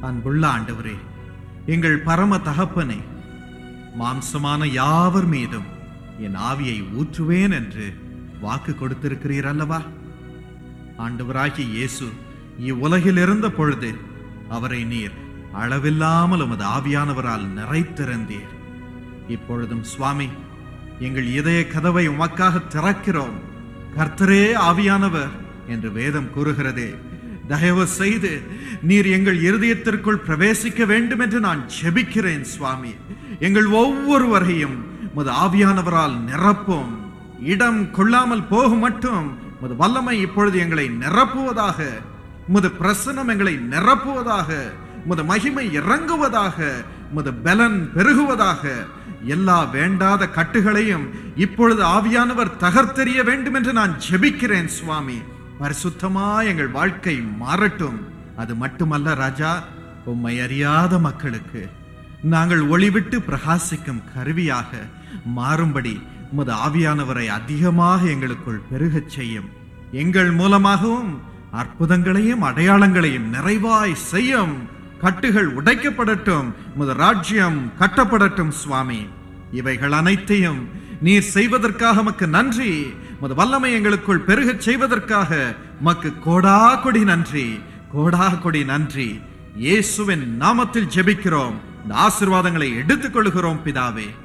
அன்புள்ள ஆண்டவரே எங்கள் பரம தகப்பனே மாம்சமான யாவர் மீதும் என் ஆவியை ஊற்றுவேன் என்று வாக்கு கொடுத்திருக்கிறீர் அல்லவா ஆண்டவராகிய இயேசு இவ்வுலகில் இருந்த பொழுது அவரை நீர் அளவில்லாமல் உமது ஆவியானவரால் நிறைத்திருந்தீர் இப்பொழுதும் சுவாமி எங்கள் இதய கதவை உமக்காக திறக்கிறோம் கர்த்தரே ஆவியானவர் என்று வேதம் கூறுகிறதே தயவு செய்து நீர் எங்கள் இருதயத்திற்குள் பிரவேசிக்க வேண்டும் என்று நான் ஜெபிக்கிறேன் சுவாமி எங்கள் ஒவ்வொருவரையும் உமது ஆவியானவரால் நிரப்பும் இடம் கொள்ளாமல் போகும் மட்டும் உமது வல்லமை இப்பொழுது எங்களை நிரப்புவதாக உமது பிரசனம் எங்களை நிரப்புவதாக உமது மகிமை இறங்குவதாக உமது பலன் பெருகுவதாக எல்லா வேண்டாத கட்டுகளையும் இப்பொழுது ஆவியானவர் தகர்த்தெறிய வேண்டும் என்று நான் ஜெபிக்கிறேன் சுவாமி பரிசுத்தமா எங்கள் வாழ்க்கை மாறட்டும் அது மட்டுமல்ல ராஜா உம்மை அறியாத மக்களுக்கு நாங்கள் ஒளிவிட்டு பிரகாசிக்கும் கருவியாக மாறும்படி உமது ஆவியானவரை அதிகமாக எங்களுக்குள் பெருகச் செய்யும் எங்கள் மூலமாகவும் அற்புதங்களையும் அடையாளங்களையும் நிறைவாய் செய்யும் கட்டுகள் உடைக்கப்படட்டும் உமது ராஜ்யம் கட்டப்படட்டும் சுவாமி இவைகள் அனைத்தையும் நீர் செய்வதற்காக மக்கு நன்றி உமது வல்லமை எங்களுக்குள் பெருகச் செய்வதற்காக மக்கு கோடா கொடி நன்றி கோடா கொடி நன்றி இயேசுவின் நாமத்தில் ஜெபிக்கிறோம் இந்த ஆசிர்வாதங்களை எடுத்துக் கொள்கிறோம் பிதாவே